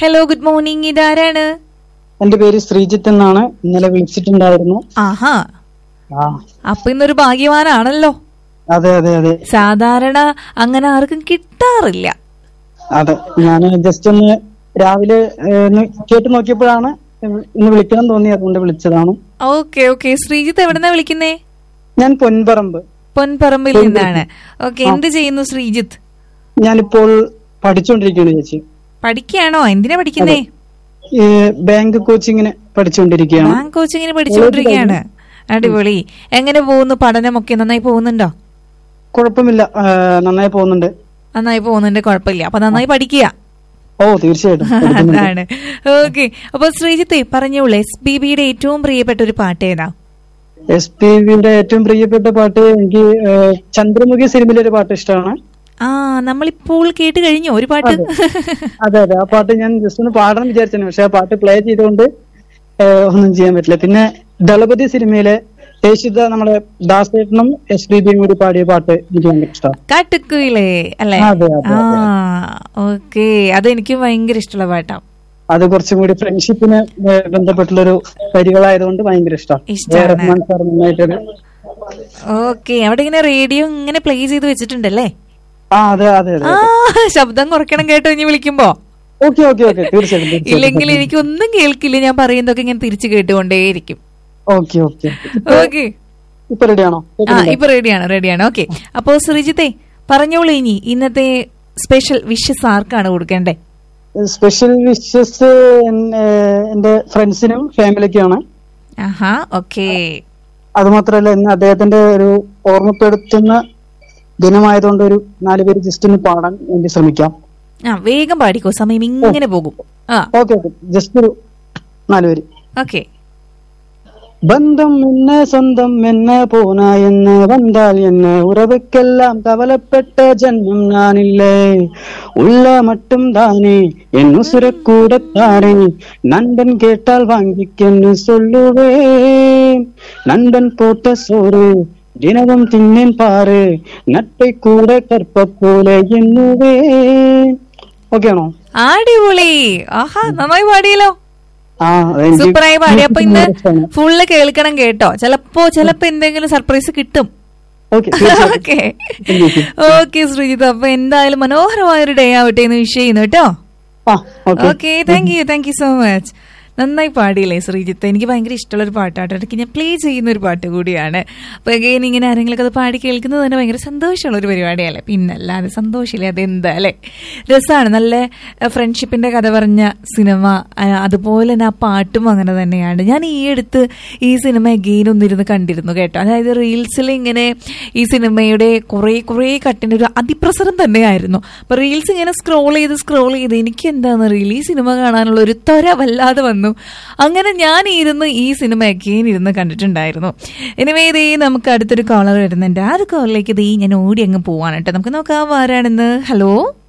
Hello good morning ഇതാരാണ് എന്റെ പേര് ശ്രീജിത്ത് എന്നാണ് ഇന്നലെ വിളിച്ചിട്ടുണ്ടായിരുന്നു ആഹാ ആ അപ്പൊ ഇന്നൊരു ഭാഗ്യവാനാണല്ലോ അതെ അതെ അതെ സാധാരണ അങ്ങനെ ആർക്കും കിട്ടാറില്ല അതെ ഞാൻ ജസ്റ്റ് ഒന്ന് രാവിലെ ഏ, ഒന്ന് കേട്ട് നോക്കിയപ്പോഴാണ് ഇന്ന് വിളിക്കണം തോന്നി അതുകൊണ്ട് വിളിച്ചതാണ് ഓക്കെ ഓക്കെ ശ്രീജിത്ത് എവിടെന്നാ വിളിക്കുന്നേ ഞാൻ പൊൻപറമ്പ് പൊൻപറമ്പിൽ നിന്നാണ് ഓക്കെ എന്ത് ചെയ്യുന്നു ശ്രീജിത്ത് ഞാനിപ്പോൾ പഠിച്ചുകൊണ്ടിരിക്കുകയാണ് ചേച്ചി പഠിക്കുകയാണോ എന്തിനാ പഠിക്കുന്നേ ഈ ബാങ്ക് കോച്ചിങ്ങിന് പഠിച്ചുകൊണ്ടിരിക്കുകയാണ് ബാങ്ക് കോച്ചിങ്ങിന് പഠിച്ചുകൊണ്ടിരിക്കുകയാണ് അടിപൊളി എങ്ങനെ പോകുന്നു പഠനമൊക്കെ നന്നായി പോകുന്നുണ്ടോ കുഴപ്പമില്ല ആ, നന്നായി പോകുന്നുണ്ട് നന്നായി പോകുന്നുണ്ട് കുഴപ്പമില്ല അപ്പൊ നന്നായി പഠിക്കുക ഓ തീർച്ചയായിട്ടും പഠിക്കുന്നുണ്ട്. അതാണ് ഓക്കെ അപ്പൊ ശ്രീജിത്തെ പറഞ്ഞോളൂ എസ് ബി ബിയുടെ ഏറ്റവും പ്രിയപ്പെട്ട ഒരു പാട്ട് ഏതാ എസ് പി വിന്റെ ഏറ്റവും പ്രിയപ്പെട്ട പാട്ട് എനിക്ക് ഏ, ചന്ദ്രമുഖി സിനിമയിലെ ഒരു പാട്ട് ഇഷ്ടമാണ് ആ നമ്മളിപ്പോൾ കേട്ട് കഴിഞ്ഞു ഒരു പാട്ട് അതെ അതെ ആ പാട്ട് ഞാൻ ജസ്റ്റ് ഒന്ന് പാടാൻ വിചാരിച്ചു പക്ഷെ ആ പാട്ട് പ്ലേ ചെയ്തുകൊണ്ട് ഏഹ്, ഒന്നും ചെയ്യാൻ പറ്റില്ല പിന്നെ ദളപതി സിനിമയിലെ യേശുദ നമ്മുടെ ദാസേട്ടനും എസ് പി ബിയും കൂടി പാടിയ പാട്ട് എനിക്ക് ഭയങ്കര ഇഷ്ടമാണ് കാട്ടുക്കുയിലേ അല്ലെ അതെ, അതെ, ആ അതെ. ഓക്കെ അത് എനിക്ക് ഭയങ്കര ഇഷ്ടമുള്ള പാട്ടാ അത് കുറച്ചും കൂടി ഫ്രണ്ട്ഷിപ്പിന് ഏഹ്, ബന്ധപ്പെട്ടുള്ളൊരു വരികളായതുകൊണ്ട് ഭയങ്കര ഇഷ്ടമാണ് ഇഷ്ടാണ്. റഹ്മാൻ സാർ നന്നായിട്ടൊരു ഓക്കെ അവിടെ ഇങ്ങനെ റേഡിയോ ഇങ്ങനെ പ്ലേ ചെയ്ത് വെച്ചിട്ടുണ്ടല്ലേ ആ അതെ അതെ ആ അതെ ശബ്ദം കുറയ്ക്കണം കേട്ടോ ഇനി വിളിക്കുമ്പോ ഓക്കെ ഓക്കെ ഓക്കെ തീർച്ചയായിട്ടും ഇല്ലെങ്കിൽ എനിക്ക് ഒന്നും കേൾക്കില്ല ഞാൻ പറയുന്നതൊക്കെ ഇങ്ങനെ തിരിച്ചു കേട്ടുകൊണ്ടേയിരിക്കും ഓക്കെ ഓക്കെ ഓക്കെ ഇപ്പൊ റെഡിയാണോ ആ ഇപ്പൊ റെഡിയാണ് റെഡിയാണ് ഓക്കെ അപ്പോ ശ്രീജിത്തെ പറഞ്ഞോളൂ ഇനി ഇന്നത്തെ സ്പെഷ്യൽ വിഷസ് ആർക്കാണ് കൊടുക്കേണ്ടേ സ്പെഷ്യൽ വിഷസ് എന്റെ ഫ്രണ്ട്സിനും ഫാമിലിക്കുമാണ് ആഹാ ഓക്കെ അത് മാത്രമല്ല ഇന്ന് അദ്ദേഹത്തിന്റെ ഒരു ഓർമ്മപ്പെടുത്തുന്ന ദിനമായതുകൊണ്ട് ഒരു നാല് പേര് ജസ്റ്റ് ഒന്ന് പാടാൻ വേണ്ടി ശ്രമിക്കാം ആ വേഗം പാടിക്കോ സമയം ഇങ്ങനെ പോകും ആ ഓക്കെ ഓക്കെ ജസ്റ്റ് ഒരു നാല് പേര് ഓക്കെ ബന്ധം എന്നെ സ്വന്തം എന്നെ പോന എന്ന് വന്നാൽ എന്നെ ഉറവയ്ക്കെല്ലാം കവലപ്പെട്ട ജന്മം ഞാനില്ലേ ഉള്ള മട്ടും താനേ എന്നുസുരക്കൂടത്താനേ നണ്ടൻ കേട്ടാൽ വാങ്ങിക്കെന്ന് சொல்லுவே நண்பன் போட்ட சோறு தினமும் தின்னேன் பாரு நட்பை கூட கற்ப போல எண்ணுவே ഓക്കെ ആണോ അടിപൊളി ആഹാ നന്നായി പാടിയല്ലോ ആ എനിക്ക് സൂപ്പറായി പാടി അപ്പൊ ഇന്ന് ഇഷ്ടമാണ്. ഫുള്ള് കേൾക്കണം കേട്ടോ ചിലപ്പോ ചിലപ്പോ എന്തെങ്കിലും സർപ്രൈസ് കിട്ടും ഓക്കെ തീർച്ചയായിട്ടും. Okay Thank you. Okay Sreejith അപ്പൊ എന്തായാലും മനോഹരമായ ഒരു ഡേ ആവട്ടെ എന്ന് വിഷ് ചെയ്യുന്നു കേട്ടോ ആ okay okay thank you thank you so much നന്നായി പാടിയില്ലേ ശ്രീജിത്ത് എനിക്ക് ഭയങ്കര ഇഷ്ടമുള്ള ഒരു പാട്ടാട്ടോ ഇടയ്ക്ക് ഞാൻ പ്ലേ ചെയ്യുന്ന ഒരു പാട്ട് കൂടിയാണ് അപ്പൊ അഗൈൻ ഇങ്ങനെ ആരെങ്കിലും അത് പാടി കേൾക്കുന്നത് തന്നെ ഭയങ്കര സന്തോഷമുള്ള ഒരു പരിപാടിയല്ലേ പിന്നല്ലാതെ സന്തോഷമില്ലേ അതെന്താ അല്ലേ രസമാണ് നല്ല ഫ്രണ്ട്ഷിപ്പിന്റെ കഥ പറഞ്ഞ സിനിമ ആ, അതുപോലെ തന്നെ ആ പാട്ടും അങ്ങനെ തന്നെയാണ് ഞാൻ ഈ അടുത്ത് ഈ സിനിമ അഗെയിൻ ഒന്നിരുന്ന് കണ്ടിരുന്നു കേട്ടോ അതായത് റീൽസിൽ ഇങ്ങനെ ഈ സിനിമയുടെ കുറേ കുറേ കട്ടിന്റെ ഒരു അതിപ്രസരം തന്നെയായിരുന്നു അപ്പൊ റീൽസ് ഇങ്ങനെ സ്ക്രോൾ ചെയ്ത് സ്ക്രോൾ ചെയ്ത് എനിക്ക് എന്താണെന്ന് അറിയില്ല ഈ സിനിമ കാണാനുള്ള ഒരു ത്വര വല്ലാതെ വന്നു അങ്ങനെ ഞാൻ ഇരുന്ന് ഈ സിനിമ അഗെയിൻ ഇരുന്ന് കണ്ടിട്ടുണ്ടായിരുന്നു എനിവേ ഇതേ നമുക്ക് അടുത്തൊരു കോളർ വരുന്നുണ്ട് ആ ഒരു കോളിലേക്ക് ഇതേ ഞാൻ ഓടി അങ്ങ് പോവാണ് കേട്ടോ നമുക്ക് നോക്കാം ആരാണെന്ന് hello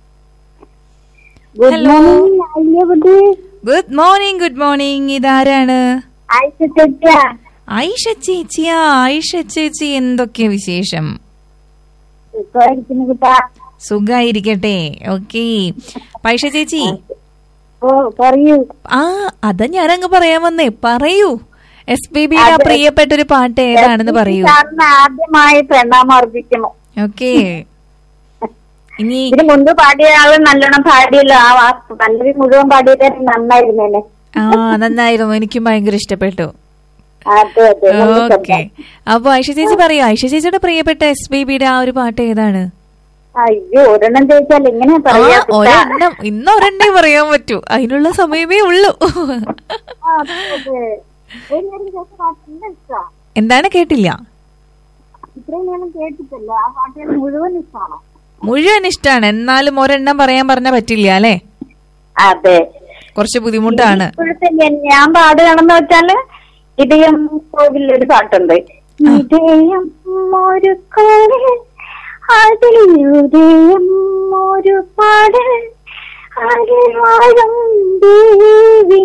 good Hello. Morning Ayyappathi good morning good morning ഇതാരാണ് ആയിഷ ചേച്ചിയാ ആയിഷ ചേച്ചിയാ ആയിഷ ചേച്ചി എന്തൊക്കെയാ വിശേഷം സുഖമായിരിക്കുന്നു കുട്ടാ സുഖായിരിക്കട്ടെ ഓക്കെ പൈഷ ചേച്ചി ഓ പറയൂ ആ അതാ ഞാനങ്ങ് പറയാൻ വന്നേ പറയൂ എസ് പി ബിയുടെ പ്രിയപ്പെട്ട ഒരു പാട്ട് ഏതാണെന്ന് പറയൂ സാറിന് ആദ്യമായി പ്രണാമം അർപ്പിക്കുന്നു ഓക്കെ ഇനി ഇതിന് മുൻപ് പാടിയ ആള് നല്ലോണം പാടിയല്ലോ ആ വാ- പല്ലവി മുഴുവൻ പാടിയത് നന്നായിരുന്നല്ലേ ആ നന്നായിരുന്നു എനിക്കും ഭയങ്കര ഇഷ്ടപ്പെട്ടു അതെ അതെ നല്ല ഓക്കെ ശബ്ദം. അപ്പൊ ഐഷ ചേച്ചി പറയൂ ഐഷ ചേച്ചിയുടെ പ്രിയപ്പെട്ട എസ് പി ബിയുടെ ആ ഒരു പാട്ട് ഏതാണ് അയ്യോ ഒരെണ്ണം ചോദിച്ചാൽ എങ്ങനെ ആ പറയാ കുട്ടാ? ഒരെണ്ണം ഇന്ന് ഒരെണ്ണേ പറയാൻ പറ്റൂ അതിനുള്ള സമയമേ ഉള്ളൂ ആ, അതെ, അതെ. ഒരു നേരം കേട്ട പാട്ട് നല്ല ഇഷ്ടാ. എന്താണ് കേട്ടില്ല ഇത്രയും നേരം കേട്ടിട്ടില്ല ആ പാട്ടുകൾ മുഴുവൻ ഇഷ്ടമാണോ മുഴുവൻ ഇഷ്ടമാണ് എന്നാലും ഒരെണ്ണം പറയാൻ പറഞ്ഞാൽ പറ്റില്ല അല്ലേ അതെ കുറച്ച് ബുദ്ധിമുട്ടാണ് ഇപ്പോഴത്തെ ഞാൻ- ഞാൻ പാടുകയാണെന്ന് വെച്ചാല് ഇതയം കോവിൽ ഒരു പാട്ടുണ്ട് ഇതയം ഒരു കോവിൽ അതിൽ ഉദയം ഒരു പാട് അതിൽ വാഴും ദേവി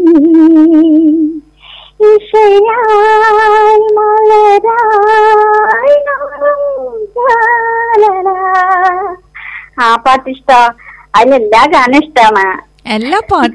ഇഷയായി മലരായി നാളും ജാലല. ആ പാട്ട് ഇഷ്ട അതിലെല്ലാ ഗാനം ഇഷ്ടമാണ് എല്ലാ പാട്ടും